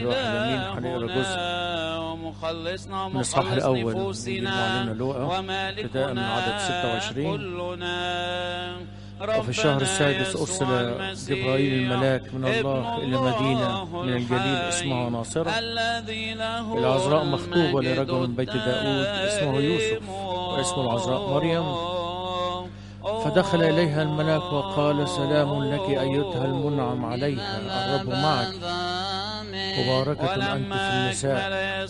الواحد امين هنقرا جزء ومخلصنا من الإصحاح ومخلص الأول من نفوسنا معلمنا لوقا ابتداء من عدد 26 كلنا وفي الشهر السادس أرسل جبرائيل الملاك من الله إلى مدينة من الجليل اسمها ناصرة العذراء مخطوبة لرجل من بيت داود اسمه يوسف واسم العذراء مريم فدخل إليها الملاك وقال سلام لك أيتها المنعم عليها الرب معك مباركة أنت في النساء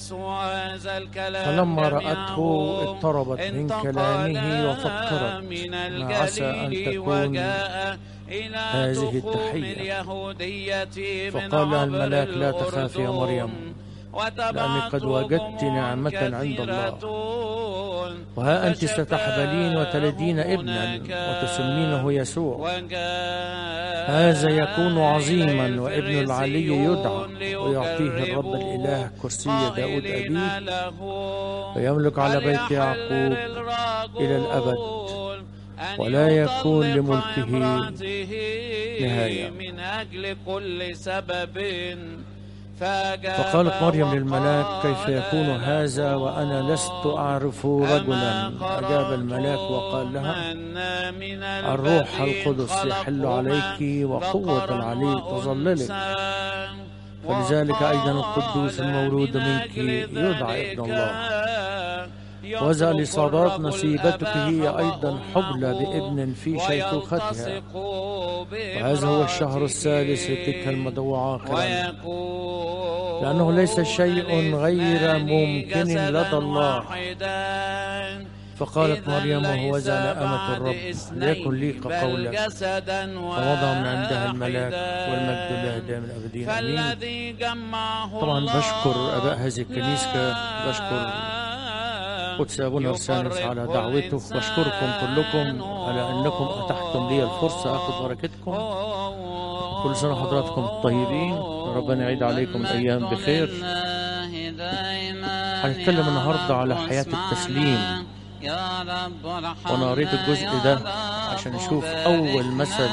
فلما رأته اضطربت من كلامه وفكرت ما عسى أن تكون هذه التحية فقال لها الملاك لا تخافي يا مريم لأني قد وجدت نعمة عند الله وها أنت ستحبلين وتلدين ابنا وتسمينه يسوع هذا يكون عظيما وابن العلي يدعى ويعطيه الرب الإله كرسي داود أبيه ويملك على بيت يعقوب إلى الأبد ولا يكون لملكه نهاية من أجل كل سبب فقالت مريم للملاك كيف يكون هذا وأنا لست أعرف رجلا أجاب الملاك وقال لها الروح القدس يحل عليك وقوة العلي تظللك فلذلك أيضا القدوس المولود منك يدعى ابن الله وذا لصادات نصيبتك هي أيضا حبلى بابن في شيخوختها وهذا هو الشهر الثالث لتلك المدعوة عاقلا لأنه ليس شيء غير ممكن لدى الله فقالت مريم وهو زال أمة الرب ليكن لي كقولك فوضع من عندها الملاك والمجد لله دائم الأبدين آمين طبعا بشكر أباء هذه الكنيسة بشكر قدس أبونا رسالس على دعوته واشكركم كلكم على أنكم أتحتم لي الفرصة أخذ بركتكم كل سنة حضراتكم طيبين ربنا يعيد عليكم الأيام بخير هنتكلم النهاردة على حياة التسليم وأنا قريت الجزء ده عشان نشوف أول مثل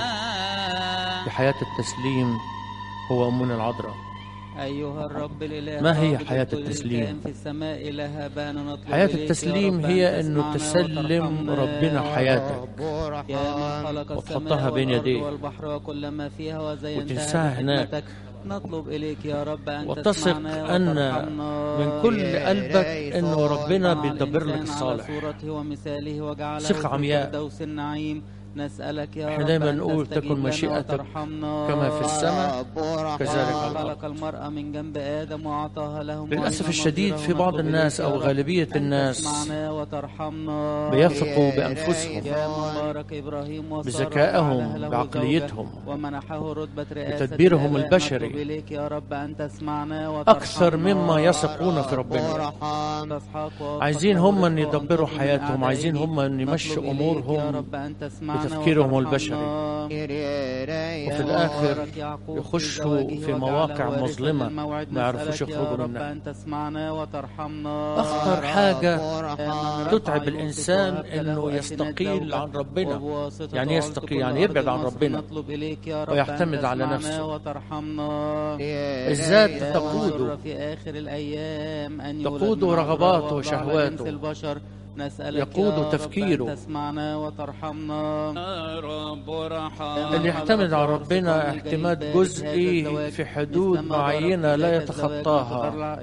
لحياة التسليم هو أمنا العذراء أيها الرب الإله ما هي رب حياة كل التسليم؟ كائن في السماء لها بان نطلب حياة إليك يا التسليم رب هي أن أنه تسمعنا تسلم وترحمنا ربنا حياتك يا من خلق وتحطها السماء بين والأرض يديه. والبحر وكل ما فيها وزينتها وتنساها هناك. بحكمتك نطلب إليك يا رب أن وتثق تسمعنا أن وترحمنا من كل قلبك أنه ربنا بيدبر لك الإنسان على الصالح صورته ومثاله وجعله ثقة في عمياء. فردوس النعيم نسألك يا احنا رب دايما أن نقول تستجيب تكن لنا مشيئتك وترحمنا كما في السماء كذلك على الأرض خلق المرأة من جنب آدم وأعطاها لهم للأسف وعينا الشديد نظيرة في بعض ونطلب الناس إليك أو يا رب غالبية أن الناس تسمعنا وترحمنا بيثقوا بأنفسهم يا مبارك إبراهيم وسارة بذكائهم، وجعل له بعقليتهم، زوجة ومنحه رتبة رئاسة بتدبيرهم الآباء. البشري. نطلب إليك يا رب أن تسمعنا وترحمنا أكثر مما يثقون في ربنا تسحق وتقبل عايزين هم أن رزق يدبروا وأنقذ من حياتهم عايزين أعدائه. هم أن يمشوا نطلب إليك أمورهم يا رب أن تسمعنا بتفكيرهم وترحمنا. البشري. يا وفي الآخر مبارك يعقوب يخشوا زواجه في وجعله مواقع وارثا مظلمة للموعد. ما يعرفوش نسألك يا يخرجوا رب منها. أن تسمعنا وترحمنا أخطر حاجة يا من تتعب رفع الإنسان يوسف وهب له إنه أثناء يستقيل زوجة. عن ربنا وبواسطة يعني عرس يستقيل كل يعني أرض يبعد عن مصر ربنا نطلب إليك يا رب ويعتمد أن على تسمعنا نفسه. وترحمنا الذات يا تقوده مسر في آخر الأيام أن يولد تقوده من رغباته عذراء ويضع على وشهواته. جنس البشر نسألك يقود يا رب تفكيره. أن تسمعنا وترحمنا رب رحم اللي يعتمد على ربنا اعتماد جزئي في حدود معينة لا يتخطاها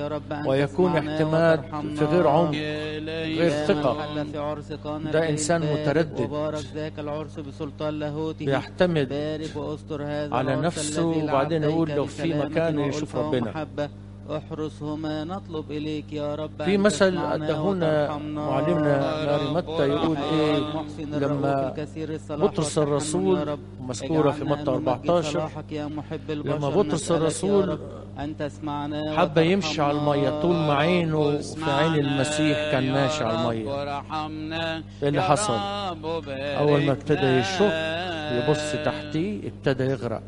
ويكون اعتماد في غير عمق غير ثقة ده إنسان متردد. وبارك ذاك العرس بسلطان لاهوته بيعتمد بارك واستر هذا على العرس نفسه الذي وبعدين لعبديك يقول لو في بسلامة مكان يشوف وألفة ربنا. ومحبة احرسهما نطلب إليك يا رب في أن مثل تسمعنا أدهونا وترحمنا. معلمنا ماري متى يقول إيه المحسن لما الرؤوف الكثير الصلاح بطرس والتحنن الرسول يا رب. مذكورة في اجعلنا متى أن نمجد 14 صلاحك يا محب البشر لما بطرس نسألك يا الرسول رب أن تسمعنا حب يمشي على المية طول ما عينه في عين المسيح كان ماشي على المية ايه اللي حصل اول ما ابتدى يشك يبص تحتيه ابتدى يغرق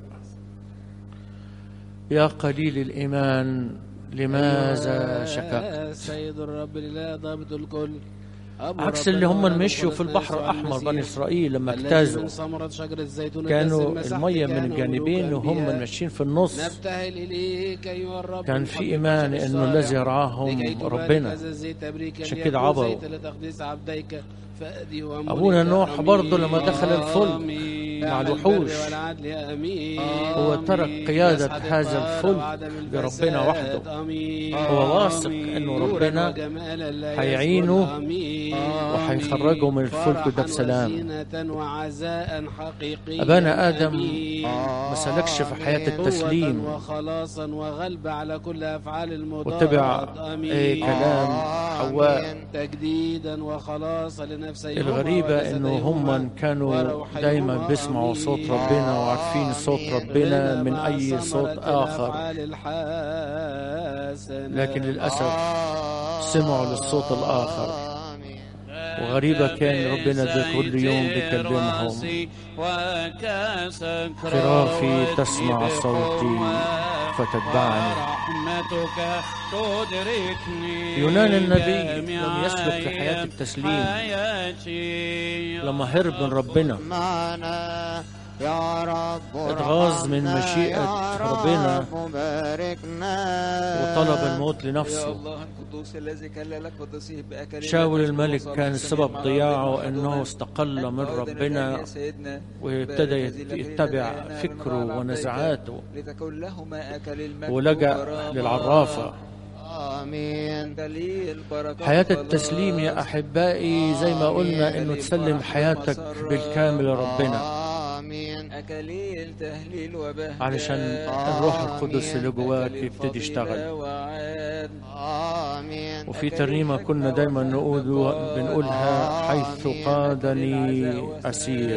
يا قليل الايمان لماذا شككت سيد الرب الاله ضابط الكل أبو عكس ربنا اللي هم ولد مشوا القدس في البحر يسوع الأحمر بني المسيح. إسرائيل لما الذي اجتازوا من ثمرة شجر الزيتون كانوا الذي المسحت المية من كانوا الجانبين ملوك وهم أنبياء. ماشيين في النص نبتهل إليك أيها الرب كان من في حبك إيمان الشر إنه الصالح. الذي يرعاهم لكي تبارك ربنا. هذا الزيت تبريكا عشان ليكون كده عبروا. زيت لتقديس عبديك فأدي وأمرك. أبونا نوح آمين. برضه لما دخل الفلك آمين. مع نعم الوحوش. البر والعدل آمين هو ترك قيادة يسعد هذا الطاهر الفلك وعدم بربنا الفساد. وحده. آمين هو واثق آمين. إنه نورا ربنا وجمالا لا هيعينه يزول. آمين وهيخرجه من الفلك ده فرحاً بسلام. وزينة وعزاء حقيقيا أبانا آدم آمين. ما سلكش في حياة قوة التسليم وخلاصا وغلبة على كل أفعال المضاد واتبع آمين إيه كلام حواء تجديدا وخلاصا لنفسيهما الغريبة إنه هم كانوا دايما بيسمعوا صوت ربنا وعارفين صوت ربنا من أي صوت آخر لكن للأسف سمعوا للصوت الآخر وغريبة كان ربنا ده كل يوم بيكلمهم خرافي تسمع صوتي فتتبعني رحمتك تدركني يونان النبي لم يسلك في حياة التسليم حياتي لما هرب من ربنا معنا يا رب اتغاظ من ارحمنا مشيئة يا ربنا رب باركنا وطلب الموت يا لنفسه الله القدوس الذي كللك وتصيب بأكل شاول الملك كان سبب ضياعه انه استقل من ربنا وابتدى يتبع فكره ونزعاته لتكن لهما أكل المجد ولجأ والكرامة. للعرافة آمين دليل بركة حياة الخلاص. التسليم يا أحبائي زي ما قلنا إنه تسلم حياتك بالكامل لربنا آمين أكاليل تهليل وبهجة علشان الروح القدس اللي جواك يبتدي يشتغل وعاد آمين وفي ترنيمة كنا دايما نقول بنقولها حيث قادني أسير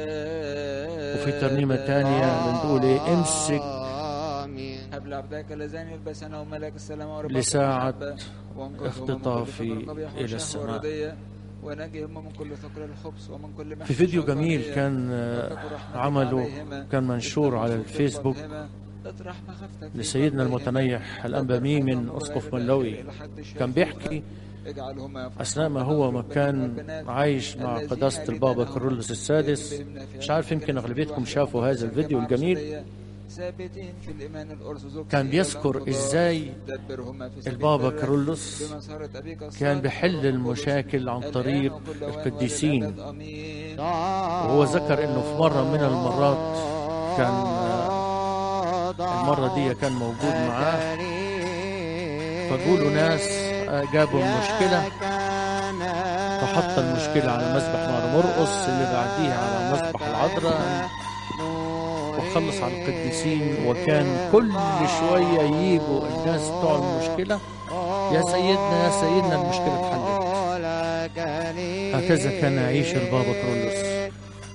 وفي ترنيمة تانية بنقول إيه امسك آمين هب عبدك اللذان يلبسنا وملك السلام وربك لساعة المحبة وانقذهما من اختطافي كل فكر قبيح إلى وشهوة السماء. ردية ونجهم من كل ثقل الخبز ومن كل محن في فيديو الشيطانية. جميل كان آه، وتكن رحمتك عمله عليهما. كان منشور على افتح الفيسبوك صوتهما. اطرح مخافتك في لسيدنا قلبيهما. المتنيح الأنبا ميمن أسقف ملوي كان بيحكي اجعلهما أثناء ما هو ما كان عايش مع قداسة البابا كارولوس السادس مش عارف يمكن أغلبيتكم شافوا هذا الفيديو الجميل ثابتين في الإيمان الأرثوذكسي كان بيذكر والانقضاء. إزاي دبرهما في سبيل البابا برك كارولوس بمسارة أبيك كان الصالح بيحل والروح المشاكل عن القدس. طريق الآن وكل أوان القديسين وللأبد. آمين وهو ذكر إنه في مرة من المرات كان آه، المرة دي كان موجود معاه فجوله ناس آه، جابوا المشكلة فحط المشكلة على مذبح مار مرقص اللي بعديها على مذبح العذراء وخلص على القديسين وكان كل شوية يجوا الناس بتوع المشكلة يا سيدنا يا سيدنا المشكلة اتحلت هكذا كان يعيش البابا كرولوس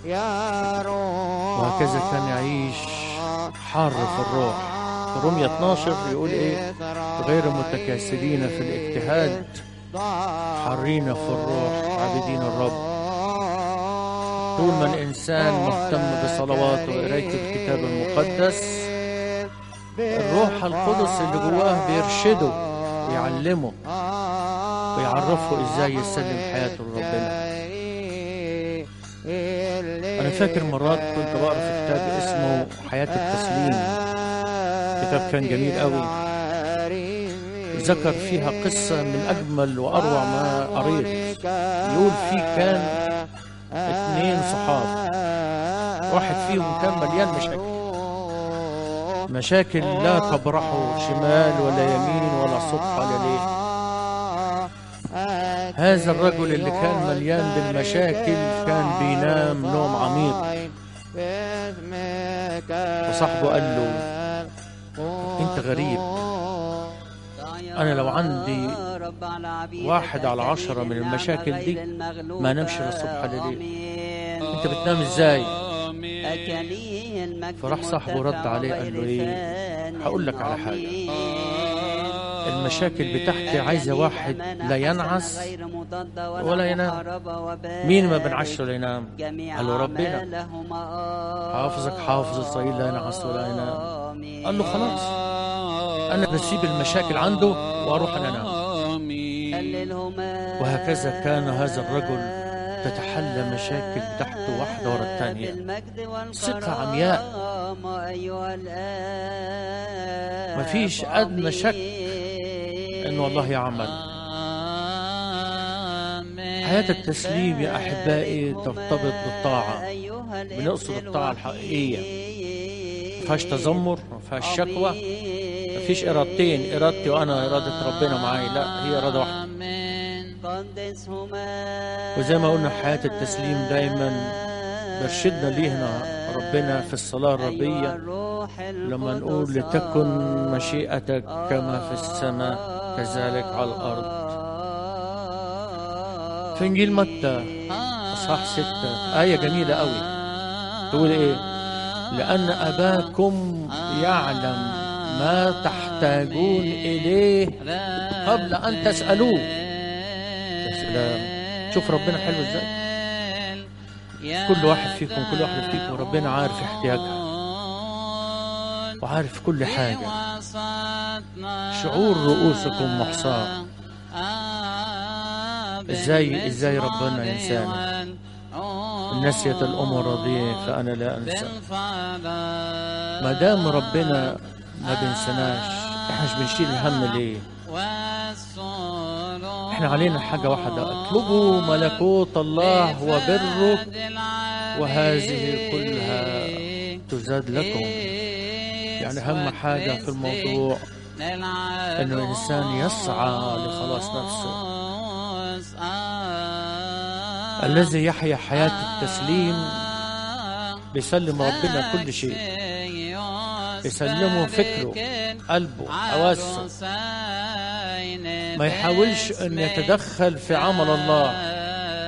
وهكذا كان يعيش حار في الروح في رومية 12 يقول ايه غير متكاسلين في الاجتهاد حارين في الروح عابدين الرب طول ما الإنسان مهتم بصلواته وقراية الكتاب المقدس الروح القدس اللي جواه بيرشده ويعلمه ويعرفه ازاي يسلم حياته لربنا انا فاكر مرات كنت بقرا في كتاب اسمه حياة التسليم كتاب كان جميل قوي ذكر فيها قصة من أجمل وأروع ما قريت يقول فيه كان اتنين صحاب واحد فيهم كان مليان مشاكل مشاكل لا تبرحه شمال ولا يمين ولا صبح ولا ليل هذا الرجل اللي كان مليان بالمشاكل كان بينام نوم عميق وصاحبه قال له انت غريب أنا لو عندي واحد على عشرة من المشاكل دي ما نمشي للصبح لليل انت بتنام ازاي فراح صاحبه رد عليه قال له ايه هقول لك على حاجة المشاكل بتاعتي عايزة واحد لا ينعس ولا ينام مين ما بنعش ولا ينام قال له ربنا حافظك حافظ إسرائيل لا ينعس ولا ينام قال له خلاص أنا بسيب المشاكل عنده وأروح أنا أنام هللهما وهكذا كان هذا الرجل تتحلى مشاكل تحته واحدة ورا الثانية ثقة عمياء مفيش أدنى شك إنه الله يعمل حياة التسليم يا أحبائي ترتبط بالطاعة بنقصد الطاعة الحقيقية ما فيهاش تذمر ما فيهاش شكوى ما فيش إرادتين إرادتي وأنا إرادة ربنا معاي لا هي إرادة واحدة وزي ما قلنا حياة التسليم دايما بيرشدنا لينا ربنا في الصلاة الربية لما نقول لتكن مشيئتك كما في السماء كذلك على الأرض في إنجيل متى أصحاح ستة آية جميلة قوي تقول إيه لأن أباكم يعلم ما تحتاجون إليه قبل أن تسألوه يا سلام شوف ربنا حلو إزاي كل واحد فيكم كل واحد فيكم ربنا عارف احتياجها وعارف كل حاجة شعور رؤوسكم محصاة ازاي ازاي ربنا ينسانا نسيت الأم الرضيع فأنا لا أنسى ما دام ربنا ما بينسناش احنا مش بنشيل الهم ليه احنا علينا حاجة واحدة اطلبوا ملكوت الله وبره وهذه كلها تزاد لكم يعني أهم حاجة في الموضوع أن الإنسان يسعى لخلاص نفسه الذي يحيا حياة التسليم بيسلم ربنا كل شيء يسلمه فكره قلبه حواسه ما يحاولش أن يتدخل في عمل الله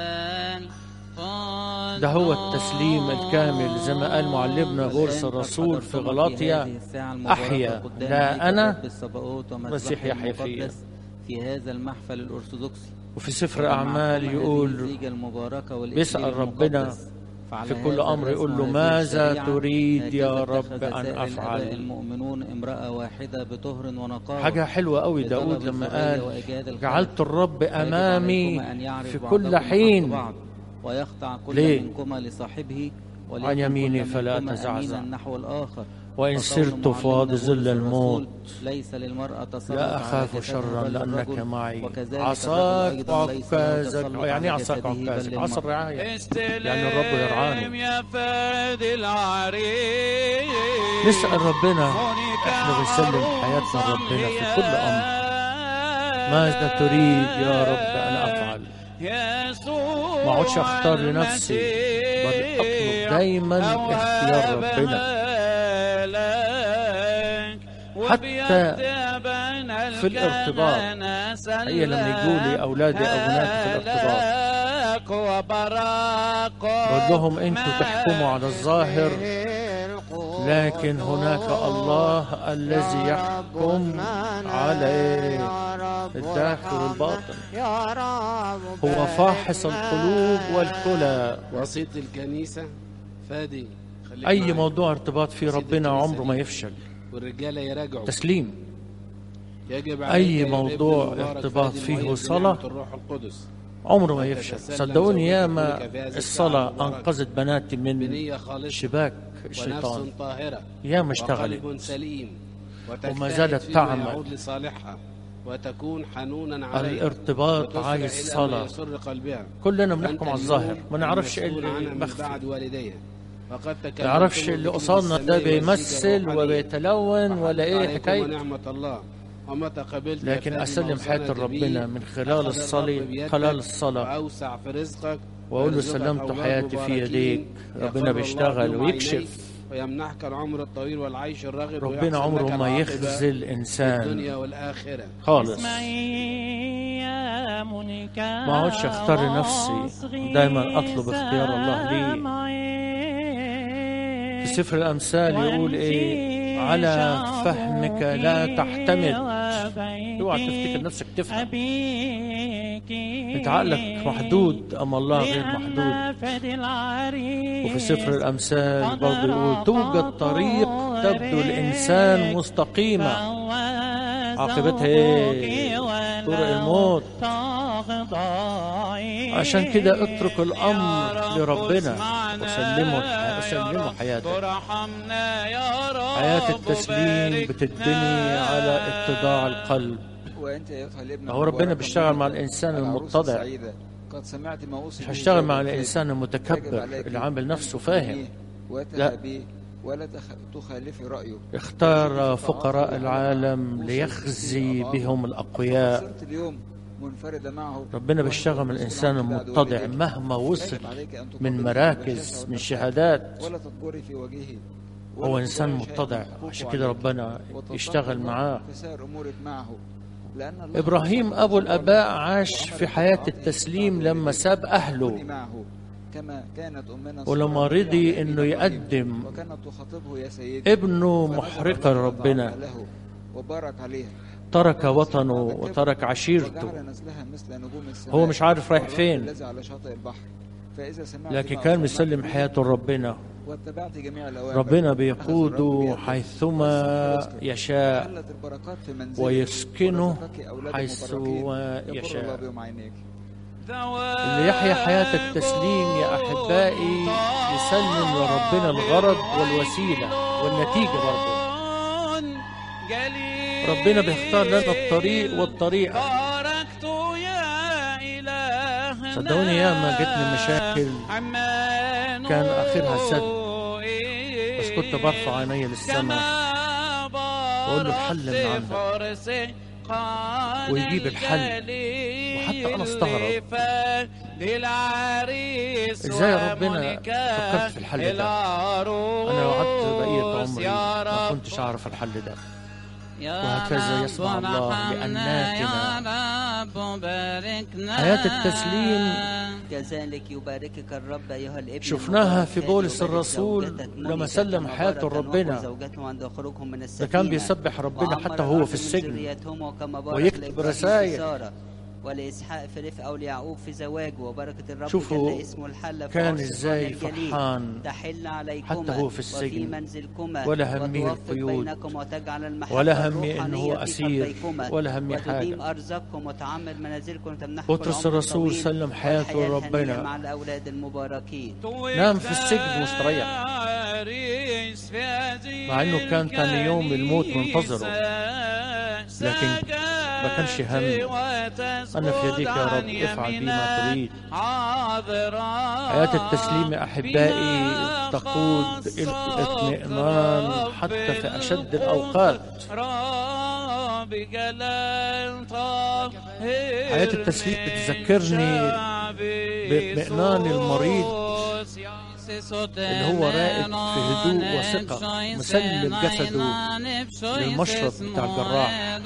ده هو التسليم الكامل زي ما قال معلمنا بولس الرسول في غلاطيا أحيا لا أنا المسيح يحيا فيا في هذا المحفل الأرثوذكسي وفي سفر أعمال يقول بيسأل ربنا في كل أمر يقول له ماذا تريد يا رب أن أفعل المؤمنون امرأة واحدة بطهر ونقاوة حاجة حلوة قوي داود لما قال جعلت الرب أمامي في كل حين ويخضع كل ليه؟ منكما لصاحبه وليكن عن يميني كل فلا منكما أتزعزع. أمينا نحو الآخر وإن وقول سرت معلمنا في بولس ظل الرسول، الموت ليس للمرأة تسلط لا على أخاف جسدها شرا بل لأنك للرجل. معي وكذلك عصاك الرجل أيضاً ليس له وعكازك تسلط يعني إيه على عصاك جسده بل وعكازك عصا للمرأة. الرعاية استلم يعني الرب يرعاني يا فرد العريس نسأل ربنا احنا بنسلم حياتنا لربنا في كل أمر ماذا تريد يا رب أن أفعل يسوع ما اقعدش اختار لنفسي بل اطلب دايما اختيار ربنا حتى في الارتباط هي لما يجوا لي اولادي او بناتي في الارتباط بقول لهم انتوا تحكموا على الظاهر لكن هناك الله الذي يحكم على إيه؟ الداخل والباطن يا رب هو فاحص القلوب والكلى وسيط الكنيسة فادي خليك اي معايا. موضوع ارتباط فيه ربنا عمره ما يفشل والرجالة يراجعوا تسليم يجب أي عليك يا موضوع ابن المبارك ارتباط فادي فيه المؤيد صلاة بنعمة الروح القدس عمره ما يفشل صدقوني ياما الصلاة أنقذت بناتي من بنية خالصة شباك ونفس الشيطان طاهرة ياما اشتغلت وقلب سليم وما زالت فيما تعمل. يعود لصالحها وتكون حنونا عليها الارتباط وتصلح عايز إلى ما صلاة يسر قلبها كلنا وأنت بنحكم على اليوم الظاهر ما نعرفش ايه المسؤول عنها اللي من مخفي بعد والديها وقد ما تكلمتم نعرفش اللي بالكلمة قصادنا ده السماوية بيمثل والزيجة الروحانية. وبيتلون ولا ايه عليكم حكاية ونعمة الله ومتى قبلت يا لكن فادي أسلم موصنة حياتي بي، لربنا من خلال أخذ الصلاة الرب بيدك خلال الصلاة وأوسع في رزقك وأقول له ويرزقك سلمت أولاد حياتي في مباركين. يديك يغفر ربنا الله بيشتغل بهم ويكشف عينيك ويمنحك العمر الطويل والعيش الرغد ربنا ويحسن عمره لك ما العاقبة يخزل في إنسان الدنيا والآخرة خالص ما اقعدش اختار لنفسي دايما اطلب اختيار الله لي في سفر الامثال يقول ايه على فهمك لا تعتمد اوعى تفتكر نفسك تفهم انت عقلك محدود اما الله غير محدود وفي سفر الامثال برضه يقول توجد طريق تبدو الانسان مستقيمه عاقبتها ايه طرق الموت تخضعي عشان كده اترك الأمر يا رب لربنا اسمعنا وسلمه يا وسلمه رب حياتك ارحمنا يا رب حياة التسليم وباركنا. بتتبني على اتضاع القلب وانت ايتها الابن هو ربنا المباركة بيشتغل مع منك، الإنسان العروس المتضع السعيدة. قد سمعت ما اوصي مش به هشتغل مع زوجك. الإنسان يجب المتكبر عليك اللي عامل أن نفسه تحكميه فاهم لا. وتهابيه ولا تخ- تخالفي رأيه اختار فقراء العالم ليخزي بهم الأقوياء صرت اليوم منفردة معه ربنا بيشتغل من الإنسان المتضع مهما وصل من مراكز من شهادات ولا تطبري في وجهه هو إنسان متضع عشان كده ربنا يشتغل معاه في سائر أمورك معه لأن الله إبراهيم أبو الآباء عاش في حياة التسليم لما ساب كوني أهله معه كما كانت أمنا ولما الصغرى رضي على إنه إبراهيم، يقدم وكانت تخاطبه يا سيدي ابنه فنظر محرقة الله لربنا له وبارك عليها ترك وطنه وترك عشيرته وجعل نسلها مثل نجوم السماء هو مش عارف رايح والرب فين الذي على شاطئ البحر فإذا سمعت لكن ما كان أصنعت مسلم به حياته لربنا واتبعت جميع الأوامر ربنا أخذ الرب بيقوده بيدك حيثما وسط يشاء حلت البركات في منزلك ويسكنه ورزقك أولاد حيث مباركين. يقر يشاء. الله بهم عينيك اللي يحيا حياة التسليم يا أحبائي يسلم لربنا الغرض والوسيلة والنتيجة برضه ربنا بيختار لنا الطريق والطريقة باركت يا إلهنا صدقوني ياما جتني مشاكل كان آخرها سد. بس كنت برفع عيني للسماء وأقول له الحل من عندك. ويجيب الحل. وحتى أنا استغرب. إزاي ربنا فكرت في الحل ده؟ أنا وعدت بقية عمري ما كنتش أعرف الحل ده وهكذا يصنع الله لأناتنا. حياة التسليم كذلك يباركك الرب أيها الابن شفناها في المبارك بولس يبارك الرسول زوجتك لما مونيكا سلم كما حياته بارك نوح لربنا. وزوجته عند خروجهم من ده السفينة كان بيسبح ربنا وعمر حتى هو الأرض في من السجن ذريتهم وكما بارك ويكتب لإبراهيم رسائل. في سارة ولإسحاق في رفقة أو ليعقوب في زواجه وبركة الرب شوفوا جل اسمه الحل في كان عرس إزاي قنا الجليل. فرحان تحل عليكما حتى هو في وفي السجن. منزلكما ولا همه وتوفق القيود. بينكم وتجعل المحبة ولا همي الروحانية إنه هو في أسير قلبيكما ولا همي وتديم حاجة أرزاقكم وتعمر منازلكم وتمنحكم بطرس العمر الرسول الطويل سلم حياته والحياة الهنية لربنا. مع الأولاد المباركين نام في السجن مستريح. مع إنه كان تاني يوم الموت منتظره. لكن ما كانش هم. أنا في يديك يا رب افعل بي ما تريد حياة التسليم يا أحبائي تقود إلى الاطمئنان حتى في أشد الأوقات حياة التسليم بتذكرني باطمئنان المريض اللي هو راقد في هدوء وثقة مسلم جسده للمشرط بتاع الجراح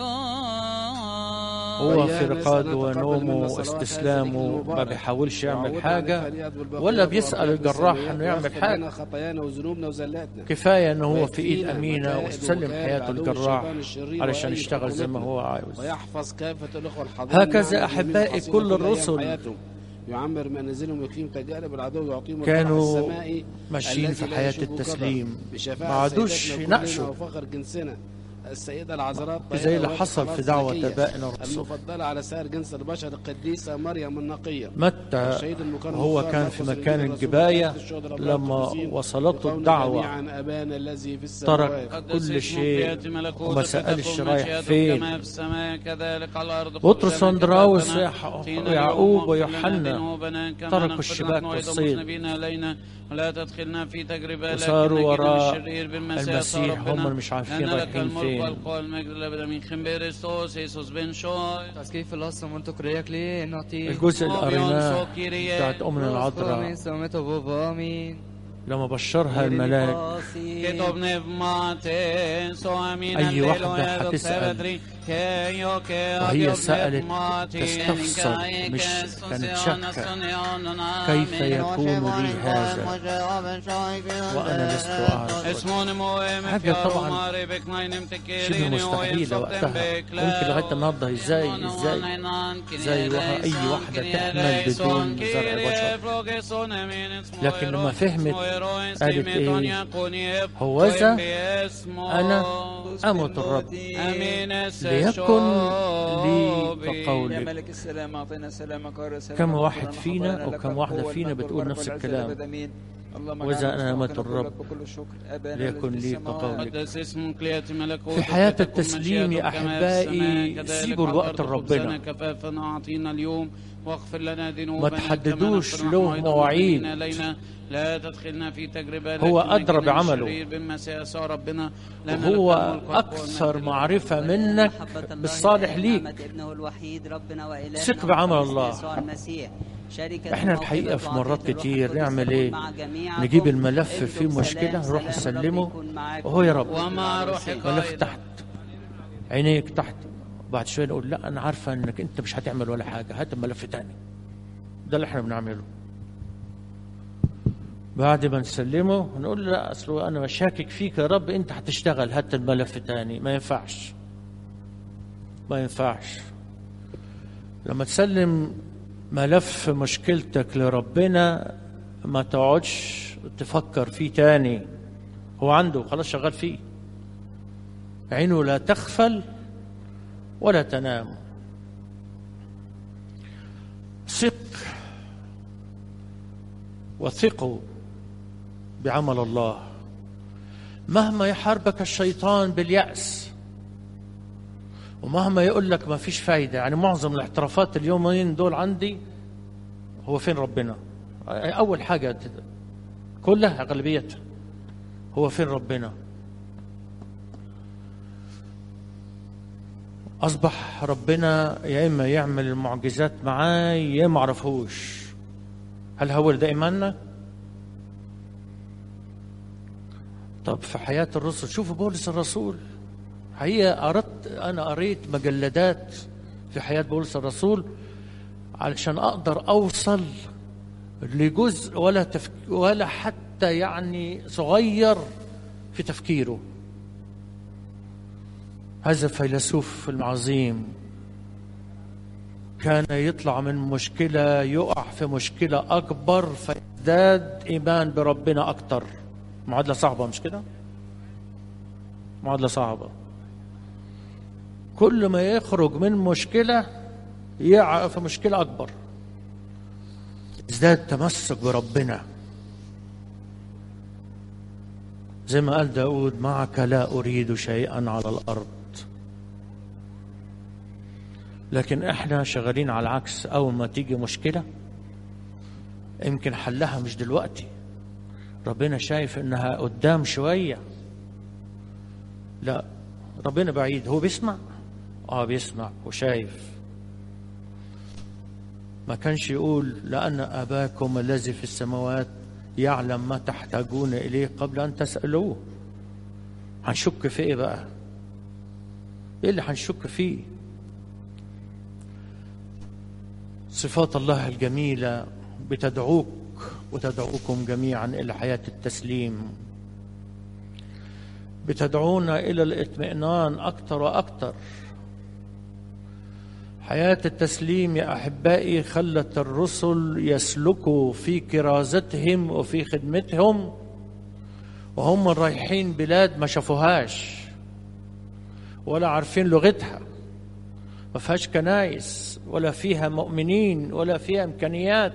هو في رقاده ونومه واستسلامه ما بيحاولش يعمل حاجة ولا بيسأل الجراح انه يعمل حاجة خطايانا وذنوبنا وزلاتنا كفاية انه هو في ايد امينة وسلم حياته الجراح علشان يشتغل زي ما هو عاوز ويحفظ كافة الأخوة الحاضرين هكذا معه أحبائي من حصيلة كل كل أيام الرسل حياتهم. يعمر منازلهم ويقيم تجارب العدو ويعطيهم كانوا الفرح السمائي ماشيين الذي في لا حياة يشوب قدر. التسليم بشفاعة ما عادوش سيدتنا كلنا يناقشوا وفخر جنسنا السيدة العذراء زي الطاهرة اللي والخلاص حصل في دعوة الزكية، آبائنا الرسل المفضلة على سائر جنس البشر القديسة مريم النقية متى الشهيد المكرم هو الصالح كان في مرقس مكان الرسول الجباية وكافة الشهداء الأبرار لما القديسين وصلته وقولنا الدعوة جميعا أبانا الذي في ترك السماوات كل شيء وما سألش رايح فين بطرس بطرس واندراوس واندراوس ويعقوب ويوحنا تركوا الشباك والصيد ولا تدخلنا في تجربة وصاروا لكن نجينا وراء من الشرير بالمسيح المسيح ربنا. هم اللي مش عارفين لأن لك رايحين الملك فين والقوة والمجد للأبد آمين خم بيرستوس يسوس بن شوي تسكيف الأصل منتو كرياك لي نعطي الجزء اللي قريناه بتاعت أمنا العذراء من سمته بابا آمين لما بشرها الملاك كتب نفماتين سو أمين أي الليل واحدة ويدك هتسأل سبدري كيو كي وهي أجب سألت نفماتين تستفسر كاي مش كسوس كانت يونا شاكة سنيونا كيف آمين. يكون لي هذا وأنا لست أعرف اسمون مهم حاجة طبعا شبه مستحيلة وقتها ممكن لغاية النهاردة ازاي ازاي زي وها- أي واحدة تحمل بدون زرع بشر لكن لما فهمت قالت ايه هوذا أنا أمة الرب ليكن لي يا كقولك ملك السلام اعطينا سلامك ورسالة كم واحد فينا وكم واحدة فينا بتقول نفس الكلام. وإذا نامت الرب ليكن لي كقولك. قدس اسمك ليأتي ملكوتك في حياة وتكن التسليم يا مشيئتك كما في أحبائي السماء، كذلك سيبوا على الوقت الأرض. لربنا. خبزنا كفافنا أعطينا اليوم واغفر لنا ذنوبنا ما تحددوش كما نغفر له نحن أيضا مواعيد. المؤمنين إلينا لا تدخلنا في تجربة هو لكن أدرى نجنا من بعمله. الشرير بالمسيح يسوع ربنا لنا هو لك الملك والقوة أكثر والمجد معرفة محبة منك الله بالصالح الآب ليك نعمة ابنه الوحيد ربنا وإلهنا ثق بعمل وخلصنا الله. يسوع المسيح شركة احنا الموهبة الحقيقة في وعطية مرات الروح كتير القدس نعمل تكون ايه مع جميعكم. نجيب الملف انتم فيه سلام، مشكلة نروح سلام الرب نسلمه يكون معاكم. وهو يا رب ومع روحك ملف أيضا. تحت عينيك تحت بعد شوية نقول لا أنا عارفة إنك أنت مش هتعمل ولا حاجة هات الملف تاني ده اللي احنا بنعمله بعد ما نسلمه نقول لا أصله أنا شاكك فيك يا رب أنت هتشتغل هات الملف تاني ما ينفعش ما ينفعش لما تسلم ملف مشكلتك لربنا ما تقعدش تفكر فيه تاني هو عنده خلاص شغال فيه عينه لا تغفل ولا تنام ثق وثقوا بعمل الله مهما يحاربك الشيطان باليأس ومهما يقول لك ما فيش فايدة يعني معظم الاعترافات اليومين دول عندي هو فين ربنا أول حاجة كلها أغلبيتها هو فين ربنا أصبح ربنا يا إما يعمل المعجزات معاي يا ما أعرفوش هل هو ده إيماننا؟ طب في حياة الرسل شوفوا بولس الرسول حقيقة أردت أنا قريت مجلدات في حياة بولس الرسول علشان أقدر أوصل لجزء ولا تفك ولا حتى يعني صغير في تفكيره هذا الفيلسوف العظيم كان يطلع من مشكلة يقع في مشكلة أكبر فيزداد إيمان بربنا أكتر معادلة صعبة مش كده؟ معادلة صعبة كل ما يخرج من مشكلة يقع في مشكلة أكبر ازداد تمسك بربنا زي ما قال داود معك لا أريد شيئا على الأرض لكن احنا شغالين على العكس أول ما تيجي مشكلة يمكن حلها مش دلوقتي ربنا شايف انها قدام شوية لا ربنا بعيد هو بيسمع اه بيسمع وشايف ما كانش يقول لأن أباكم الذي في السماوات يعلم ما تحتاجون إليه قبل أن تسألوه هنشك في إيه بقى إيه اللي هنشك فيه صفات الله الجميلة بتدعوك وتدعوكم جميعا إلى حياة التسليم بتدعونا إلى الاطمئنان أكثر وأكثر حياة التسليم يا أحبائي خلت الرسل يسلكوا في كرازتهم وفي خدمتهم وهم رايحين بلاد ما شافوهاش ولا عارفين لغتها ما فيهاش كنايس ولا فيها مؤمنين ولا فيها إمكانيات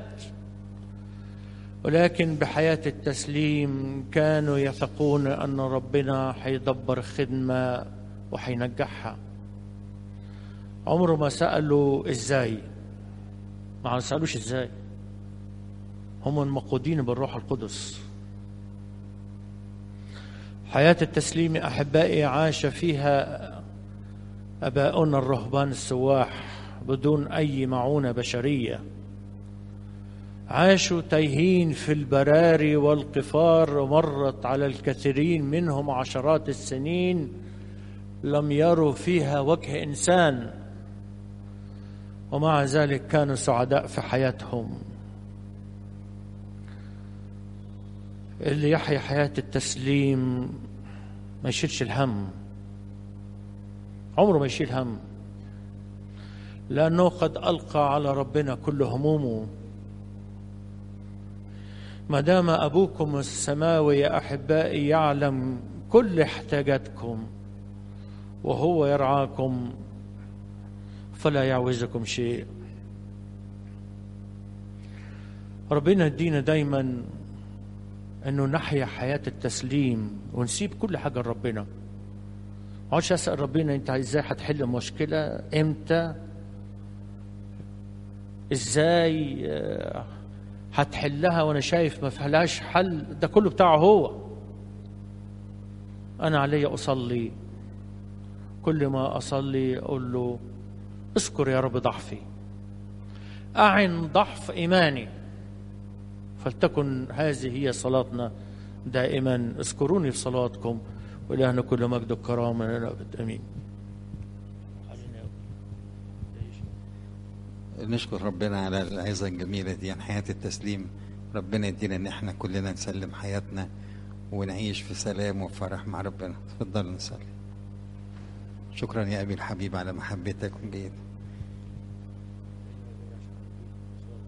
ولكن بحياة التسليم كانوا يثقون أن ربنا حيدبر خدمة وحينجحها عمره ما سألوا إزاي ما سألوش إزاي هم المقودين بالروح القدس حياة التسليم أحبائي عاش فيها أباؤنا الرهبان السواح بدون أي معونة بشرية عاشوا تايهين في البراري والقفار ومرت على الكثيرين منهم عشرات السنين لم يروا فيها وجه إنسان ومع ذلك كانوا سعداء في حياتهم اللي يحيا حياة التسليم ما يشيلش الهم عمره ما يشيل هم لأنه قد ألقى على ربنا كل همومه ما دام أبوكم السماوي يا أحبائي يعلم كل احتياجاتكم وهو يرعاكم فلا يعوزكم شيء ربنا يدينا دايما انه نحيا حياة التسليم ونسيب كل حاجة لربنا ما اقعدش اسال ربنا انت ازاي هتحل مشكلة امتى ازاي آه، هتحلها وانا شايف ما فيهاش حل ده كله بتاعه هو انا علي اصلي كل ما اصلي اقول له اذكر يا رب ضعفي اعن ضعف ايماني فلتكن هذه هي صلاتنا دائما اذكروني في صلاتكم ولهنا كل مجد وكرامه الى الابد امين نشكر ربنا على العظة الجميلة دي عن حياة التسليم ربنا يدينا ان احنا كلنا نسلم حياتنا ونعيش في سلام وفرح مع ربنا تفضل نصلي شكرا يا ابي الحبيب على محبتك وجيتك